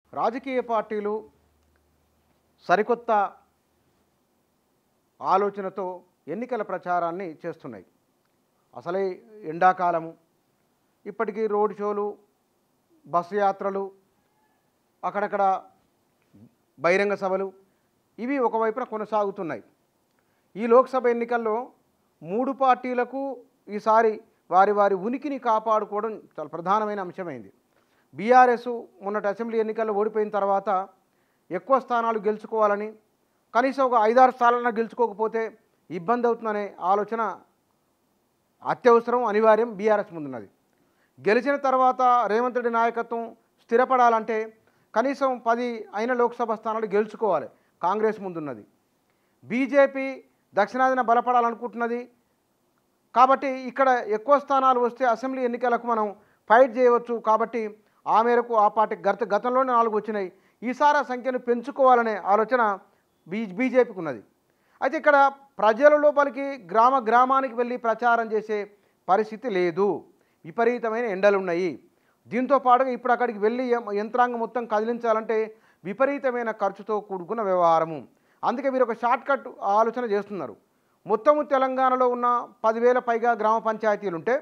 రాజకీయ పార్టీలు సరికొత్త ఆలోచనతో ఎన్నికల ప్రచారాన్ని చేస్తున్నాయి అసలే ఎండాకాలము ఇప్పటికీ రోడ్ షోలు బస్సు యాత్రలు అక్కడక్కడ బహిరంగ సభలు ఇవి ఒకవైపున కొనసాగుతున్నాయి ఈ లోక్సభ ఎన్నికల్లో మూడు పార్టీలకు ఈసారి వారి వారి ఉనికిని కాపాడుకోవడం చాలా ప్రధానమైన అంశమైంది బీఆర్ఎస్ మొన్నటి అసెంబ్లీ ఎన్నికల్లో ఓడిపోయిన తర్వాత ఎక్కువ స్థానాలు గెలుచుకోవాలని కనీసం ఒక ఐదారు స్థానాలను గెలుచుకోకపోతే ఇబ్బంది అవుతుందనే ఆలోచన అత్యవసరం అనివార్యం బీఆర్ఎస్ ముందున్నది గెలిచిన తర్వాత రేవంత్ రెడ్డి నాయకత్వం స్థిరపడాలంటే కనీసం పది అయిన లోక్సభ స్థానాలు గెలుచుకోవాలి కాంగ్రెస్ ముందున్నది బీజేపీ దక్షిణాదిన బలపడాలనుకుంటున్నది కాబట్టి ఇక్కడ ఎక్కువ స్థానాలు వస్తే అసెంబ్లీ ఎన్నికలకు మనం ఫైట్ చేయవచ్చు కాబట్టి ఆ మేరకు ఆ పార్టీ గత గతంలోనే నాలుగు వచ్చినాయి ఈసారి ఆ సంఖ్యను పెంచుకోవాలనే ఆలోచన బీ బీజేపీకి ఉన్నది అయితే ఇక్కడ ప్రజల లోపలికి గ్రామ గ్రామానికి వెళ్ళి ప్రచారం చేసే పరిస్థితి లేదు విపరీతమైన ఎండలు ఉన్నాయి దీంతో పాటుగా ఇప్పుడు అక్కడికి వెళ్ళి యం- యంత్రాంగం మొత్తం కదిలించాలంటే విపరీతమైన ఖర్చుతో కూడుకున్న వ్యవహారము అందుకే మీరు ఒక షార్ట్ కట్ ఆలోచన చేస్తున్నారు మొత్తము తెలంగాణలో ఉన్న పదివేల పైగా గ్రామ పంచాయతీలు ఉంటే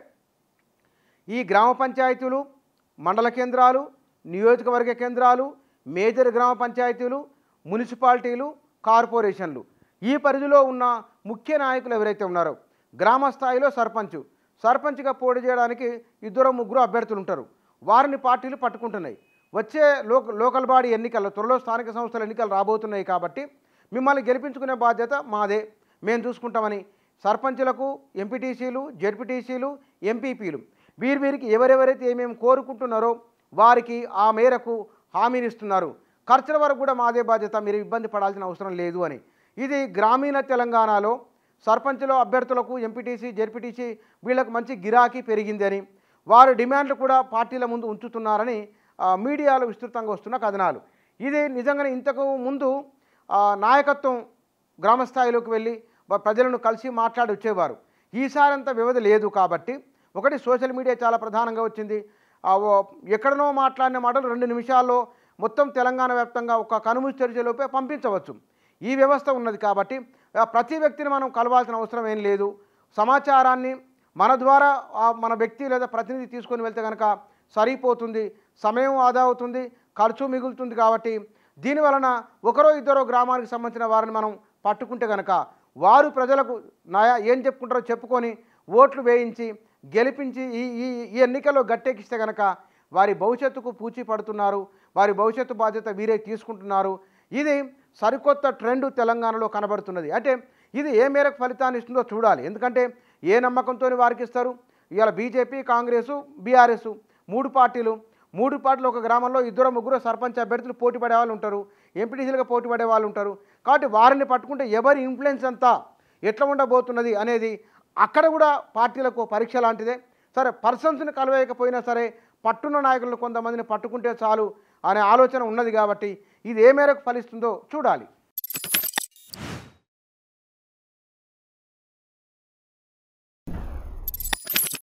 ఈ గ్రామ పంచాయతీలు మండల కేంద్రాలు నియోజకవర్గ కేంద్రాలు మేజర్ గ్రామ పంచాయతీలు మున్సిపాలిటీలు కార్పొరేషన్లు ఈ పరిధిలో ఉన్న ముఖ్య నాయకులు ఎవరైతే ఉన్నారో గ్రామ స్థాయిలో సర్పంచ్ సర్పంచ్గా పోటీ చేయడానికి ఇద్దరు ముగ్గురు అభ్యర్థులు ఉంటారు వారిని పార్టీలు పట్టుకుంటున్నాయి వచ్చే లోక లోకల్ బాడీ ఎన్నికల్లో త్వరలో స్థానిక సంస్థల ఎన్నికలు రాబోతున్నాయి కాబట్టి మిమ్మల్ని గెలిపించుకునే బాధ్యత మాదే మేము చూసుకుంటామని సర్పంచులకు ఎంపీటీసీలు జెడ్పీటీసీలు ఎంపీపీలు వీరి వీరికి ఎవరెవరైతే ఏమేమి కోరుకుంటున్నారో వారికి ఆ మేరకు హామీనిస్తున్నారు ఖర్చుల వరకు కూడా మాదే బాధ్యత మీరు ఇబ్బంది పడాల్సిన అవసరం లేదు అని ఇది గ్రామీణ తెలంగాణలో సర్పంచుల అభ్యర్థులకు ఎంపీటీసీ జెడ్పీటీసీ వీళ్ళకు మంచి గిరాకీ పెరిగిందని వారి డిమాండ్లు కూడా పార్టీల ముందు ఉంచుతున్నారని ఆ, మీడియాలో విస్తృతంగా వస్తున్న కథనాలు ఇది నిజంగానే ఇంతకు ముందు ఆ, నాయకత్వం గ్రామ స్థాయిలోకి వెళ్ళి వా- ప్రజలను కలిసి మాట్లాడి వచ్చేవారు ఈసారి అంత వ్యవధి లేదు కాబట్టి ఒకటి సోషల్ మీడియా చాలా ప్రధానంగా వచ్చింది ఆ, ఓ- ఎక్కడనో మాట్లాడిన మాటలు రెండు నిమిషాల్లో మొత్తం తెలంగాణ వ్యాప్తంగా ఒక కనుమూసి తెరిచేలోపే పంపించవచ్చు ఈ వ్యవస్థ ఉన్నది కాబట్టి ఆ, ప్రతి వ్యక్తిని మనం కలవాల్సిన అవసరం ఏం లేదు సమాచారాన్ని మన ద్వారా ఆ మన వ్యక్తి లేదా ప్రతినిధి తీసుకొని వెళ్తే కనుక సరిపోతుంది సమయం ఆదా అవుతుంది ఖర్చు మిగులుతుంది కాబట్టి దీని వలన ఒకరో ఇద్దరో గ్రామానికి సంబంధించిన వారిని మనం పట్టుకుంటే కనుక వారు ప్రజలకు నాయా ఏం చెప్పుకుంటారో చెప్పుకొని ఓట్లు వేయించి గెలిపించి ఈ ఈ ఈ ఎన్నికల్లో గట్టెక్కిస్తే కనుక వారి భవిష్యత్తుకు పూచి పడుతున్నారు వారి భవిష్యత్తు బాధ్యత వీరే తీసుకుంటున్నారు ఇది సరికొత్త ట్రెండ్ తెలంగాణలో కనబడుతున్నది అంటే ఇది ఏ మేరకు ఫలితాన్ని ఇస్తుందో చూడాలి ఎందుకంటే ఏ నమ్మకంతో వారికి ఇస్తారు ఇవాళ బీజేపీ కాంగ్రెసు బీఆర్ఎస్ మూడు పార్టీలు మూడు పార్టీలు ఒక గ్రామంలో ఇద్దరు ముగ్గురు సర్పంచ్ అభ్యర్థులు పోటీ పడే వాళ్ళు ఉంటారు ఎంపీటీసీలుగా పోటీ పడే వాళ్ళు ఉంటారు కాబట్టి వారిని పట్టుకుంటే ఎవరి ఇన్ఫ్లుయెన్స్ అంతా ఎట్లా ఉండబోతున్నది అనేది అక్కడ కూడా పార్టీలకు పరీక్ష లాంటిదే సరే పర్సన్స్ని కలవేయకపోయినా సరే పట్టున్న నాయకులను కొంతమందిని పట్టుకుంటే చాలు అనే ఆలోచన ఉన్నది కాబట్టి ఇది ఏ మేరకు ఫలిస్తుందో చూడాలి